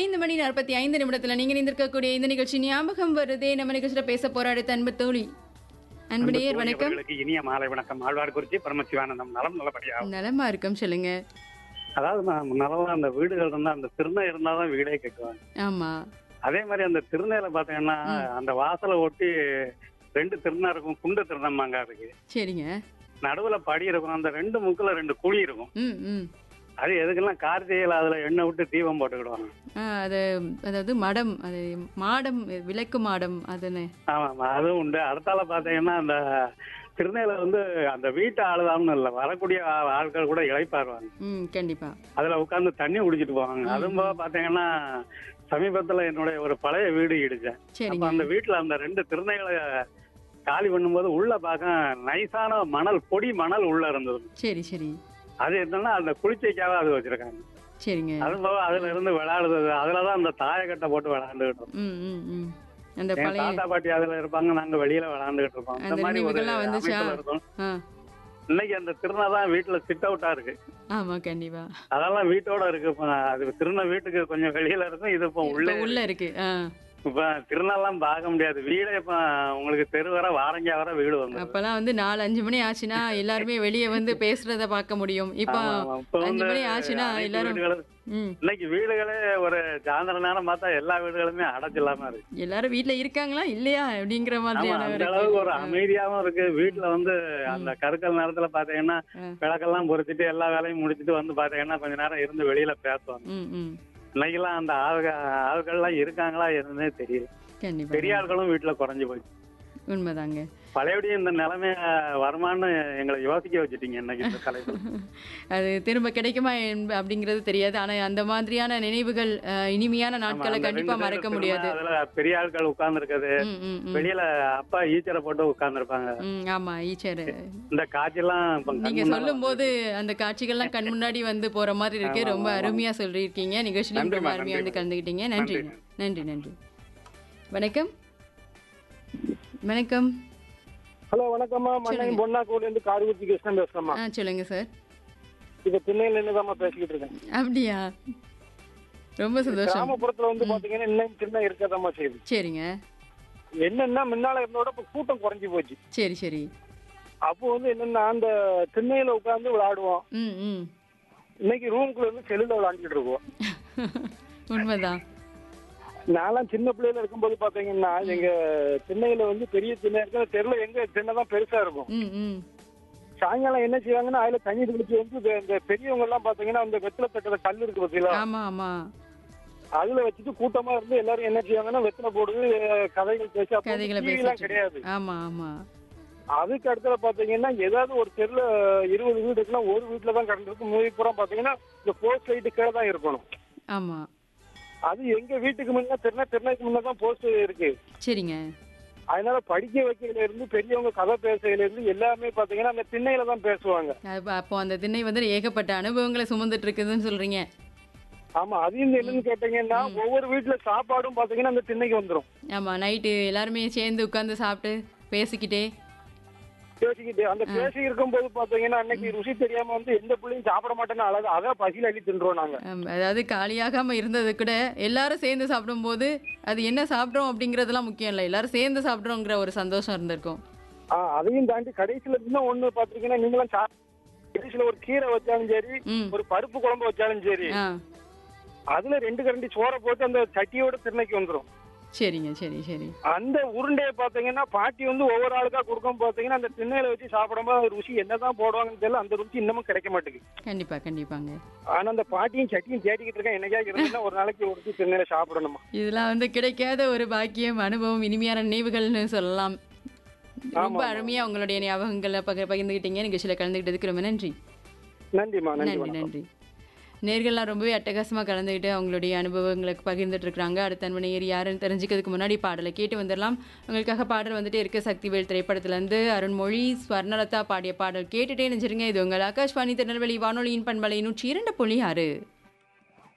ஐந்து மணி நாற்பத்தி ஐந்து நிமிடத்துல நீங்க நிந்திருக்கக்கூடிய இந்த நிகழ்ச்சி ஞாபகம் வருதே நம்ம நிகழ்ச்சியில பேச போற அடுத்த அன்பு தோழி அன்பு நேயர் வணக்கம் அவர்களுக்கு இனிய மாலை வணக்கம் ஆழ்வார்குறிச்சி பரமசிவானந்தம் நலம் நல்லபடியா நலமா இருக்கும் சொல்லுங்க அதாவது நான் முன்னாலாம் அந்த வீடுகள் இருந்தா அந்த திருநை இருந்தாதான் வீடே கட்டுவாங்க ஆமா அதே மாதிரி அந்த திருநையில பாத்தீங்கன்னா அந்த வாசலை ஒட்டி ரெண்டு திருநா இருக்கும் குண்டு திருநம்மாங்க இருக்கு சரிங்க நடுவுல படி இருக்கும் அந்த ரெண்டு முக்குல ரெண்டு குழி இருக்கும் ம் ம் அது எதுக்கெல்லாம் கார்த்திகையில அதுல எண்ணெய் விட்டு தீபம் போட்டுக்கிடுவாங்க ஆ, அது அதாவது மடம் அது மாடம் விளக்கு மாடம் அதுன்னு ஆமா ஆமா அதுவும் உண்டு அடுத்தால பாத்தீங்கன்னா அந்த திருநெல்வேலியில வந்து அந்த வீட்டு ஆளுதான்னு இல்லை வரக்கூடிய ஆ- ஆட்கள் கூட இழைப்பாருவாங்க ம் கண்டிப்பா அதுல உட்கார்ந்து தண்ணி குடிச்சிட்டு போவாங்க அதுவும் போக பாத்தீங்கன்னா சமீபத்துல என்னுடைய ஒரு பழைய வீடு இடிச்சேன் அப்ப சரிங்க அந்த வீட்டுல அந்த ரெண்டு திருநைகளை காலி பண்ணும்போது உள்ள பார்க்க நைஸான மணல் பொடி மணல் உள்ள இருந்தது சரி சரி அது என்னன்னா அந்த குளிச்சைக்காக அது வச்சிருக்காங்க சரிங்க அது போக அதுல இருந்து விளையாடுறது அதுலதான் அந்த தாயக்கட்டை போட்டு விளையாண்டுகிட்டோம் ம் ம் ம் அந்த எங்க பழைய தாத்தா பாட்டி அதுல இருப்பாங்க நாங்க வெளியில விளையாண்டுகிட்டு இருப்போம் இந்த அந்த மாதிரி ஒரு நினைவுகள்லாம் வந்துச்சா? அமைப்புல இருக்கும் ஆ இன்னைக்கு அந்த திருநா தான் வீட்டுல சிட் அவுட்டா இருக்கு ஆமா கண்டிப்பா அதெல்லாம் வீட்டோட இருக்கு இப்ப அது திருந வீட்டுக்கு கொஞ்சம் வெளியில இருக்கும் இது இப்போ உள்ள இப்ப உள்ள இருக்கு ஆ இப்ப திருநாள்லாம் பார்க்க முடியாது வீடே இப்ப உங்களுக்கு தெரு வர வாரங்கியா வர வீடு வந்து அப்பெல்லாம் வந்து நாலு அஞ்சு மணி ஆச்சுன்னா எல்லாருமே வெளியே வந்து பேசுறத பார்க்க முடியும் இப்போ இப்ப அஞ்சு வந்து மணி ஆச்சுன்னா அனைத்து எல்லாரும் வீடுகளும் ம் இன்னைக்கு வீடுகளே ஒரு சாயந்தர நேரம் பார்த்தா எல்லா வீடுகளுமே அடைச்சில்லாம இருக்கு எல்லாரும் வீட்ல இருக்காங்களா இல்லையா அப்படிங்கிற ஆமா மாதிரியான அந்த ஒரு அளவுக்கு ஒரு கேள்வி. அமைதியாவும் இருக்கு வீட்டுல வந்து அந்த கருக்கல் நேரத்துல பாத்தீங்கன்னா ஆ. விளக்கெல்லாம் பொருத்திட்டு எல்லா வேலையும் முடிச்சிட்டு வந்து பாத்தீங்கன்னா கொஞ்ச நேரம் இருந்து வெளியில பேசுவாங்க ம் ம் இன்னைக்கெல்லாம் அந்த ஆள்க ஆள்கள்லாம் இருக்காங்களா எதுன்னே தெரியல கண்டிப்பா பெரிய ஆட்களும் வீட்டுல குறைஞ்சு போச்சு உண்மைதாங்க பழையபடி இந்த நிலைமை வருமானு எங்களை யோசிக்க வச்சுட்டீங்க இன்னைக்கு இந்த தலைப்பு அது திரும்ப கிடைக்குமா என்ப- அப்படிங்கிறது தெரியாது ஆனா அந்த மாதிரியான நினைவுகள் அஹ், இனிமையான நாட்களை கண்டிப்பா மறக்க முடியாது அதுல பெரிய ஆட்கள் உட்கார்ந்து இருக்குது ம் ம் ம் வெளியில அப்பா ஈச்சரை போட்டு உட்கார்ந்து இருப்பாங்க ம் ஆமா ஈச்சர் இந்த காய்ச்செல்லாம் இப்ப கண் நீங்க முன்னால சொல்லும் போது அந்த காட்சிகள்லாம் கண் முன்னாடி வந்து போற மாதிரி இருக்கு ஆமா, ரொம்ப ஆமா. அருமையா சொல்லியிருக்கீங்க நிகழ்ச்சியிலும் ரொம்ப நன்றிம்மா, அருமையா வந்து நன்றி. கலந்துக்கிட்டீங்க நன்றி நன்றி. நன்றி நன்றி வணக்கம் வணக்கம் ஹலோ வணக்கம்மா மண்ணை சொல்லுங்க. பொன்னாக்கூர்ல இருந்து காரகுச்சி கிருஷ்ணன் பேசுறேம்மா ஆ சொல்லுங்க சார் இப்ப திண்ணையில இருந்து பேசிக்கிட்டு இருக்கேன் அப்படியா ரொம்ப சந்தோஷம் கிராமப்புறத்துல வந்து பாத்தீங்கன்னா இன்னும் சின்ன இருக்கதாம்மா செய்யுது சரிங்க என்னன்னா முன்னால இருந்தோட இப்ப கூட்டம் குறைஞ்சு போச்சு சரி சரி அப்போ வந்து என்னன்னா அந்த திண்ணையில உட்கார்ந்து விளையாடுவோம் ம் ம் இன்னைக்கு ரூம்குள்ள இருந்து செல்லுல விளையாண்டுட்டு இருக்கோம் உண்மைதான் நான்லாம் சின்ன பிள்ளையில இருக்கும்போது பாத்தீங்கன்னா எங்க திண்ணையில வந்து பெரிய திண்ணை இருக்கு அந்த தெருல எங்க திண்ணை தான் பெருசா இருக்கும் ம் ம் சாயங்காலம் என்ன செய்வாங்கன்னா அதுல தண்ணி தெளிச்சு வந்து இந்த- இந்த பெரியவங்க எல்லாம் பாத்தீங்கன்னா அந்த வெத்தில தட்டுற கல் இருக்கு பாத்தீங்களா ஆமா ஆமா அதுல வச்சுட்டு கூட்டமா இருந்து எல்லாரும் என்ன செய்வாங்கன்னா வெத்தலை போடுது அஹ் கதைகள் பேசி அப்போ கதைகளை TV எல்லாம் பேசிட்டு கிடையாது ஆமா ஆமா அதுக்கு அடுத்தது பாத்தீங்கன்னா ஏதாவது ஒரு தெருல இருபது வீடு இருக்குன்னா ஒரு வீட்டுல தான் கரண்ட் இருக்கும் மூவி பூரா பாத்தீங்கன்னா இந்த போஸ்ட் லைட்டு கீழே தான் இருக்கணும் ஆமா அது எங்க வீட்டுக்கு முன்ன திருநா திருநாய்க்கு முன்ன தான் போஸ்ட் இருக்கு சரிங்க அதனால படிக்க வைக்கையில இருந்து பெரியவங்க கதை பேசையில இருந்து எல்லாமே பாத்தீங்கன்னா அந்த திண்ணையில தான் பேசுவாங்க அப்ப- அப்போ அந்த திண்ணை வந்து ஏகப்பட்ட அனுபவங்களை சுமந்துட்டு இருக்குதுன்னு சொல்றீங்க ஆமா அது இந்த என்னன்னு கேட்டீங்கன்னா ஒவ்வொரு வீட்டுல சாப்பாடும் பாத்தீங்கன்னா அந்த திண்ணைக்கு வந்துரும் ஆமா நைட்டு எல்லாருமே சேர்ந்து உட்கார்ந்து சாப்பிட்டு பேசிக்கிட்டே பேசிக்கிட்டு அந்த பேசி இருக்கும்போது பாத்தீங்கன்னா அன்னைக்கு ருசி தெரியாம வந்து எந்த பிள்ளையும் சாப்பிட மாட்டேன்னு அழகு அதான் பசியில அள்ளி தின்றோம் நாங்க ஆம், அதாவது காலியாகாம இருந்தது கூட எல்லாரும் சேர்ந்து சாப்பிடும்போது அது என்ன சாப்பிட்றோம் அப்படிங்கறதெல்லாம் முக்கியம் இல்லை எல்லாரும் சேர்ந்து சாப்பிட்றோங்கிற ஒரு சந்தோஷம் இருந்திருக்கும் ஆஹ் அதையும் தாண்டி கடைசியில இன்னும் ஒண்ணு பாத்திருக்கீங்கன்னா நீங்களும் சா- கடைசியில ஒரு கீரை வச்சாலும் சரி ம் ஒரு பருப்பு குழம்பு வச்சாலும் சரி ஆ அதுல ரெண்டு கரண்டி சோறை போட்டு அந்த சட்டியோட திண்ணைக்கு வந்துரும் சரிங்க சரி சரி அந்த உருண்டையை பாத்தீங்கன்னா பாட்டி வந்து ஒவ்வொரு ஆளுக்கா கொடுக்கும் பாத்தீங்கன்னா அந்த திண்ணையில வச்சு சாப்பிடும்போது ருசி என்னதான் போடுவாங்கன்னு தெரியல அந்த ருசி இன்னமும் கிடைக்க மாட்டேங்குது கண்டிப்பா கண்டிப்பாங்க ஆனா அந்த பாட்டியும் சட்டியும் தேடிக்கிட்டு இருக்கேன் என்னைக்கா இருந்தா ஒரு நாளைக்கு ஒரு திண்ணையில சாப்பிடணுமா இதெல்லாம் வந்து கிடைக்காத ஒரு பாக்கியம் அனுபவம் இனிமையான நினைவுகள்னு சொல்லலாம் ரொம்ப அருமையா உங்களுடைய ஞாபகங்களை பகிர் பகிர்ந்துக்கிட்டீங்க நிகழ்ச்சியில் கலந்துக்கிட்டதுக்கு ரொம்ப நன்றி நன்றிமா நன்றி நன்றி வணக்கம். நன்றி நேர்கள்லாம் ரொம்பவே அட்டகாசமாக கலந்துக்கிட்டு அவங்களுடைய அனுபவங்களுக்கு பகிர்ந்துட்டு இருக்காங்க அடுத்த அன்பனையர் யாருன்னு தெரிஞ்சுக்கிறதுக்கு முன்னாடி பாடலை கேட்டு வந்துடலாம் உங்களுக்காக பாடல் வந்துட்டு இருக்க சக்திவேல் திரைப்படத்திலேருந்து அருண்மொழி ஸ்வர்ணலதா பாடிய பாடல் கேட்டுட்டே நினைச்சிருங்க இது உங்கள் ஆகாஷ்வாணி திருநெல்வேலி வானொலியின் பண்பலை நூற்றி இரண்டு புள்ளி ஆறு